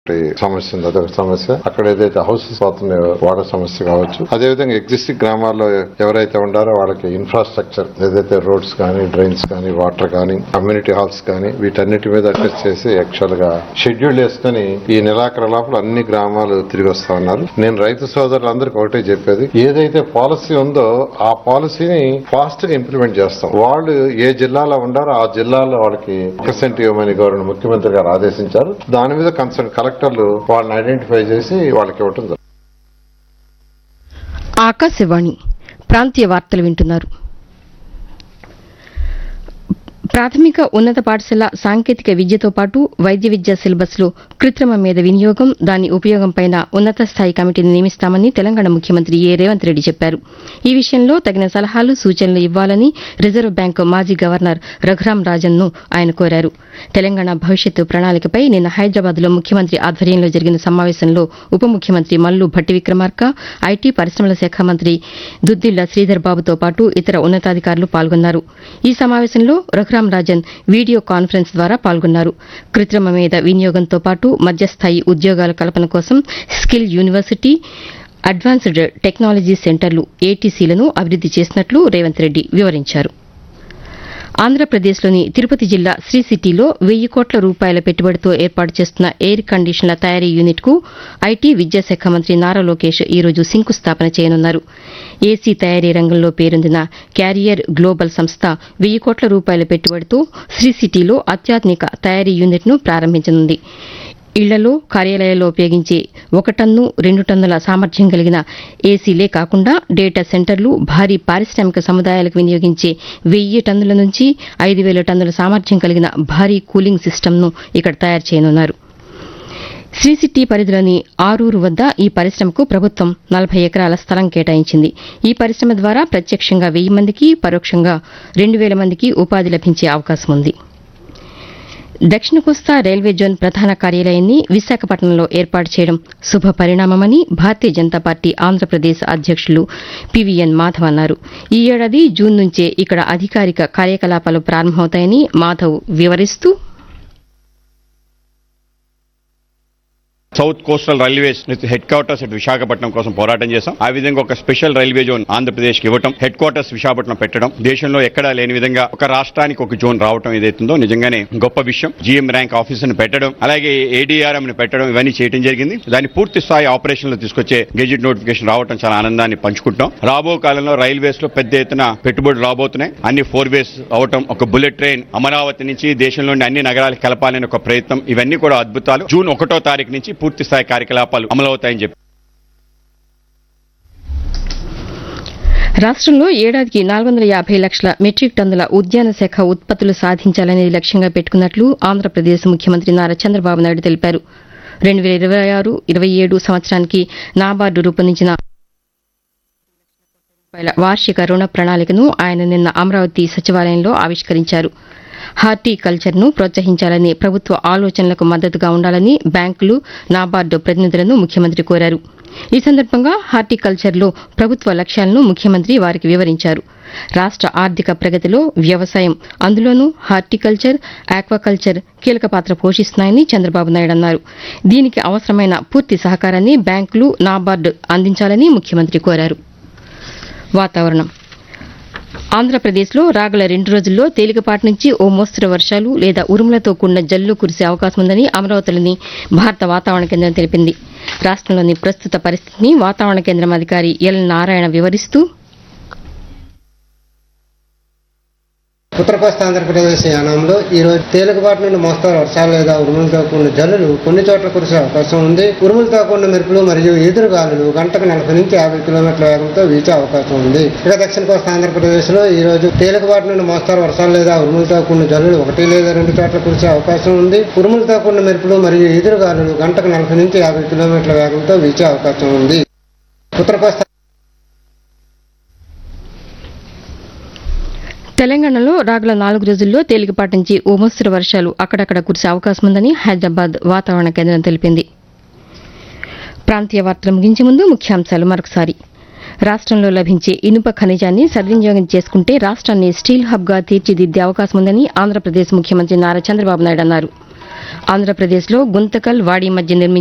సమస్య ఉంది అదొక సమస్య అక్కడ ఏదైతే హౌసెస్ పోతున్నాయో వాటర్ సమస్య కావచ్చు అదేవిధంగా ఎగ్జిస్టింగ్ గ్రామాల్లో ఎవరైతే ఉండారో వాళ్ళకి ఇన్ఫ్రాస్ట్రక్చర్ ఏదైతే రోడ్స్ కానీ డ్రైన్స్ కానీ వాటర్ కానీ కమ్యూనిటీ హాల్స్ కానీ వీటన్నిటి మీద అడ్రస్ చేసి యాక్చువల్ గా షెడ్యూల్ వేసుకుని ఈ నెలాఖరు లోపల అన్ని గ్రామాలు తిరిగి వస్తా ఉన్నారు నేను రైతు సోదరులందరికీ ఒకటే చెప్పేది ఏదైతే పాలసీ ఉందో ఆ పాలసీని ఫాస్ట్ గా ఇంప్లిమెంట్ చేస్తాం వాళ్ళు ఏ జిల్లాలో ఉండారో ఆ జిల్లాలో వాళ్ళకి పర్సెంట్ ఇవ్వమని గవర్నర్ ముఖ్యమంత్రి గారు ఆదేశించారు దాని మీద కన్సర్న్ కలెక్టర్లు వాళ్ళని ఐడెంటిఫై చేసి వాళ్ళకి ఇవ్వటం జరుగుతుంది. ఆకాశవాణి ప్రాంతీయ వార్తలు వింటున్నారు ప్రాథమిక ఉన్నత పాఠశాల సాంకేతిక విద్యతో పాటు వైద్య విద్యా సిలబస్లో కృత్రిమ మేధ వినియోగం దాని ఉపయోగంపైన ఉన్నత స్థాయి కమిటీని నియమిస్తామని తెలంగాణ ముఖ్యమంత్రి ఏ రేవంత్ రెడ్డి చెప్పారు ఈ విషయంలో తగిన సలహాలు సూచనలు ఇవ్వాలని రిజర్వ్ బ్యాంకు మాజీ గవర్నర్ రఘురాం రాజన్ను ఆయన కోరారు తెలంగాణ భవిష్యత్తు ప్రణాళికపై నిన్న హైదరాబాద్లో ముఖ్యమంత్రి ఆధ్వర్యంలో జరిగిన సమావేశంలో ఉప ముఖ్యమంత్రి మల్లు భట్టి విక్రమార్క ఐటీ పరిశ్రమల శాఖ మంత్రి దుద్దిళ్ల శ్రీధర్ బాబుతో పాటు ఇతర ఉన్నతాధికారులు పాల్గొన్నారు ఈ సమావేశంలో రఘురాం రాజన్ వీడియో కాన్ఫరెన్స్ ద్వారా పాల్గొన్నారు కృత్రిమ మేధ వినియోగంతో పాటు మధ్యస్థాయి ఉద్యోగాల కల్పన కోసం స్కిల్ యూనివర్సిటీ అడ్వాన్స్డ్ టెక్నాలజీ సెంటర్లు ఏటీసీలను అభివృద్ది చేసినట్లు రేవంత్ రెడ్డి వివరించారు ఆంధ్రప్రదేశ్లోని తిరుపతి జిల్లా శ్రీ సిటీలో వెయ్యి కోట్ల రూపాయల పెట్టుబడితో ఏర్పాటు చేస్తున్న ఎయిర్ కండిషన్ల తయారీ యూనిట్కు ఐటీ విద్యాశాఖ మంత్రి నారా లోకేష్ ఈ రోజు శంకుస్థాపన చేయనున్నారు ఏసీ తయారీ రంగంలో పేరొందిన క్యారియర్ గ్లోబల్ సంస్థ వెయ్యి కోట్ల రూపాయల పెట్టుబడితో శ్రీ సిటీలో అత్యాధునిక తయారీ యూనిట్ను ప్రారంభించనుంది ఇళ్లలో కార్యాలయాల్లో ఉపయోగించే ఒక టన్ను రెండు టన్నుల సామర్థ్యం కలిగిన ఏసీలే కాకుండా డేటా సెంటర్లు భారీ పారిశ్రామిక సముదాయాలకు వినియోగించే వెయ్యి టన్నుల నుంచి ఐదు వేల టన్నుల సామర్థ్యం కలిగిన భారీ కూలింగ్ సిస్టమ్ను ఇక్కడ తయారు చేయనున్నారు శ్రీ సిటీ పరిధిలోని ఆరూరు వద్ద ఈ పరిశ్రమకు ప్రభుత్వం నలభై ఎకరాల స్థలం కేటాయించింది ఈ పరిశ్రమ ద్వారా ప్రత్యక్షంగా వెయ్యి మందికి పరోక్షంగా రెండు వేల మందికి ఉపాధి లభించే అవకాశం ఉంది దక్షిణ కోస్తా రైల్వే జోన్ ప్రధాన కార్యాలయాన్ని విశాఖపట్నంలో ఏర్పాటు చేయడం శుభ పరిణామమని భారతీయ జనతా పార్టీ ఆంధ్రప్రదేశ్ అధ్యక్షులు పివిఎన్ మాధవ్ అన్నారు ఈ ఏడాది జూన్ నుంచే ఇక్కడ అధికారిక కార్యకలాపాలు ప్రారంభమవుతాయని మాధవ్ వివరిస్తూ south coastal railways headquarters at Visakhapatnam కోసం పోరాటం చేశాం ఆ విధంగా ఒక స్పెషల్ రైల్వే జోన్ ఆంధ్రప్రదేశ్ కి ఇవ్వటం హెడ్ క్వార్టర్స్ విశాఖపట్నం పెట్టడం దేశంలో ఎక్కడా లేని విధంగా ఒక రాష్ట్రానికి ఒక జోన్ రావటం ఏదైతుందో నిజంగానే గొప్ప విషయం జీఎం ర్యాంక్ ఆఫీసర్ ని పెట్టడం అలాగే ఏడీఆర్ఎం ని పెట్టడం ఇవన్నీ చేయడం జరిగింది దాన్ని పూర్తి స్థాయి ఆపరేషన్ లో తీసుకొచ్చే గెజిట్ నోటిఫికేషన్ రావటం చాలా ఆనందాన్ని పంచుకుంటున్నాం రాబో కాలంలో రైల్వేస్ లో పెద్ద ఎత్తున పెట్టుబడులు రాబోతున్నాయి అన్ని ఫోర్ వేస్ అవటం ఒక బుల్లెట్ ట్రైన్ అమరావతి నుంచి దేశంలోని అన్ని నగరాలకు కలపాలని ఒక ప్రయత్నం ఇవన్నీ కూడా అద్భుతాలు జూన్ ఒకటో తారీఖు నుంచి పూర్తి స్థాయి కార్యకలాపాలు అమలవుతాయని చెప్పి రాష్ట్రంలో ఏడాదికి నాలుగు వందల యాభై లక్షల మెట్రిక్ టన్నుల ఉద్యాన శాఖ ఉత్పత్తులు సాధించాలనేది లక్ష్యంగా పెట్టుకున్నట్లు ఆంధ్రప్రదేశ్ ముఖ్యమంత్రి నారా చంద్రబాబు నాయుడు తెలిపారు రెండు వేల ఇరవై ఆరు ఇరవై ఏడు సంవత్సరానికి నాబార్డు రూపొందించిన రూపాయల వార్షిక రుణ ప్రణాళికను ఆయన నిన్న అమరావతి సచివాలయంలో ఆవిష్కరించారు హార్టికల్చర్ను ప్రోత్సహించాలనే ప్రభుత్వ ఆలోచనలకు మద్దతుగా ఉండాలని బ్యాంకులు నాబార్డు ప్రతినిధులను ముఖ్యమంత్రి కోరారు ఈ సందర్భంగా హార్టికల్చర్లో ప్రభుత్వ లక్ష్యాలను ముఖ్యమంత్రి వారికి వివరించారు రాష్ట ఆర్థిక ప్రగతిలో వ్యవసాయం అందులోనూ హార్టికల్చర్ ఆక్వాకల్చర్ కీలక పాత్ర పోషిస్తున్నాయని చంద్రబాబు నాయుడు అన్నారు దీనికి అవసరమైన పూర్తి సహకారాన్ని బ్యాంకులు నాబార్డు అందించాలని ముఖ్యమంత్రి కోరారు వాతావరణం ఆంధ్రప్రదేశ్లో రాగల రెండు రోజుల్లో తేలికపాటి నుంచి ఓ మోస్తరు వర్షాలు లేదా ఉరుములతో కూడిన జల్లు కురిసే అవకాశం ఉందని అమరావతిలోని భారత వాతావరణ కేంద్రం తెలిపింది రాష్ట్రంలోని ప్రస్తుత పరిస్థితిని వాతావరణ కేంద్రం అధికారి ఎల్ నారాయణ వివరిస్తూ ఉత్తర కోస్తా ఆంధ్రప్రదేశ్ యానంలో ఈ రోజు తేలికపాటి నుండి మోస్తారు వర్షాలు లేదా ఉరుములతో కూడిన జల్లులు కొన్ని చోట్ల కురిసే అవకాశం ఉంది ఉరుములతో కూడిన మెరుపులు మరియు ఎదురు గాలులు గంటకు నలభై నుంచి యాభై కిలోమీటర్ల వేగంతో వీచే అవకాశం ఉంది ఇక దక్షిణ కోస్తా ఆంధ్రప్రదేశ్ లో ఈ రోజు తేలికపాటి నుండి మోస్తారు వర్షాలు లేదా ఉరుములతో కూడిన జల్లులు ఒకటి లేదా రెండు చోట్ల కురిసే అవకాశం ఉంది ఉరుములతో కూడిన మెరుపులు మరియు ఎదురు గాలులు గంటకు నలభై నుంచి యాభై కిలోమీటర్ల వేగంతో వీచే అవకాశం ఉంది ఉత్తర కోస్తా తెలంగాణలో రాగల నాలుగు రోజుల్లో తేలికపాటి నుంచి ఓ మోస్తరు వర్షాలు అక్కడక్కడ కురిసే అవకాశం ఉందని హైదరాబాద్ వాతావరణ కేంద్రం తెలిపింది ప్రాంతీయ వార్తలు ముగించే ముందు ముఖ్యాంశాలు మరొకసారి రాష్ట్రంలో లభించే ఇనుప ఖనిజాన్ని సద్వినియోగం చేసుకుంటే రాష్ట్రాన్ని స్టీల్ హబ్గా తీర్చిదిద్దే అవకాశం ఉందని ఆంధ్రప్రదేశ్ ముఖ్యమంత్రి నారా చంద్రబాబు నాయుడు అన్నారు ఆంధ్రప్రదేశ్లో గుంతకల్ వాడి మధ్య నిర్మించిన